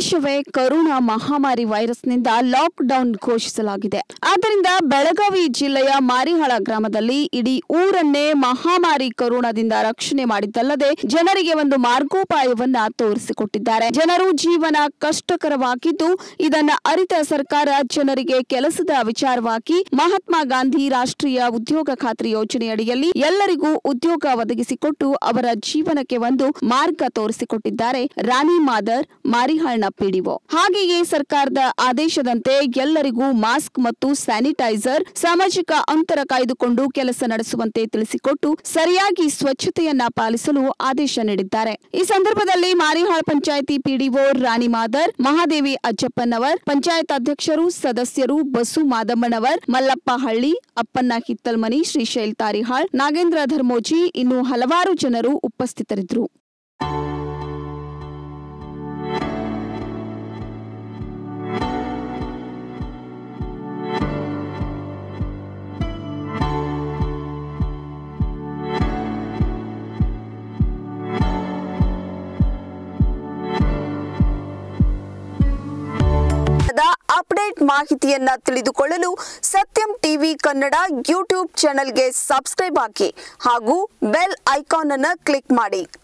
ದೇಶವೇ ಕರೋನಾ ಮಹಾಮಾರಿ ವೈರಸ್ನಿಂದ ಲಾಕ್ ಡೌನ್ ಘೋಷಿಸಲಾಗಿದೆ ಆದ್ದರಿಂದ ಬೆಳಗಾವಿ ಜಿಲ್ಲೆಯ ಮಾರಿಹಾಳ ಗ್ರಾಮದಲ್ಲಿ ಇಡೀ ಊರನ್ನೇ ಮಹಾಮಾರಿ ಕರೋನಾದಿಂದ ರಕ್ಷಣೆ ಮಾಡಿದ್ದಲ್ಲದೆ ಜನರಿಗೆ ಒಂದು ಮಾರ್ಗೋಪಾಯವನ್ನ ತೋರಿಸಿಕೊಟ್ಟಿದ್ದಾರೆ ಜನರು ಜೀವನ ಕಷ್ಟಕರವಾಗಿದ್ದು ಇದನ್ನ ಅರಿತ ಸರ್ಕಾರ ಜನರಿಗೆ ಕೆಲಸದ ವಿಚಾರವಾಗಿ ಮಹಾತ್ಮ ಗಾಂಧಿ ರಾಷ್ಟ್ರೀಯ ಉದ್ಯೋಗ ಖಾತ್ರಿ ಯೋಜನೆಯಡಿಯಲ್ಲಿ ಎಲ್ಲರಿಗೂ ಉದ್ಯೋಗ ಒದಗಿಸಿಕೊಟ್ಟು ಅವರ ಜೀವನಕ್ಕೆ ಒಂದು ಮಾರ್ಗ ತೋರಿಸಿಕೊಟ್ಟಿದ್ದಾರೆ ರಾಣಿ ಮಾದರ್ ಮಾರಿಹಾಳ್ನ ಪಿಡಿಒ ಹಾಗೆಯೇ ಸರ್ಕಾರದ ಆದೇಶದಂತೆ ಎಲ್ಲರಿಗೂ ಮಾಸ್ಕ್ ಮತ್ತು ಸ್ಯಾನಿಟೈಸರ್ ಸಾಮಾಜಿಕ ಅಂತರ ಕಾಯ್ದುಕೊಂಡು ಕೆಲಸ ನಡೆಸುವಂತೆ ತಿಳಿಸಿಕೊಟ್ಟು ಸರಿಯಾಗಿ ಸ್ವಚ್ಛತೆಯನ್ನ ಪಾಲಿಸಲು ಆದೇಶ ನೀಡಿದ್ದಾರೆ ಈ ಸಂದರ್ಭದಲ್ಲಿ ಮಾರಿಹಾಳ್ ಪಂಚಾಯಿತಿ ಪಿಡಿಒ ರಾಣಿ ಮಾದರ್ ಮಹಾದೇವಿ ಅಜ್ಜಪ್ಪನವರ್ ಪಂಚಾಯತ್ ಅಧ್ಯಕ್ಷರು ಸದಸ್ಯರು ಬಸು ಮಾದಮ್ಮನವರ್ ಮಲ್ಲಪ್ಪ ಹಳ್ಳಿ ಅಪ್ಪನ್ನ ಹಿತ್ತಲ್ಮನಿ ಶ್ರೀಶೈಲ್ ತಾರಿಹಾಳ್ ನಾಗೇಂದ್ರ ಧರ್ಮೋಜಿ ಇನ್ನು ಹಲವಾರು ಜನರು ಉಪಸ್ಥಿತರಿದ್ದರು ಅಪ್ಡೇಟ್ ಮಾಹಿತಿಯನ್ನ ತಿಳಿದುಕೊಳ್ಳಲು ಸತ್ಯಂ ಟಿವಿ ಕನ್ನಡ ಯೂಟ್ಯೂಬ್ ಚಾನೆಲ್ಗೆ ಸಬ್ಸ್ಕ್ರೈಬ್ ಹಾಕಿ ಹಾಗೂ ಬೆಲ್ ಐಕಾನ್ ಅನ್ನು ಕ್ಲಿಕ್ ಮಾಡಿ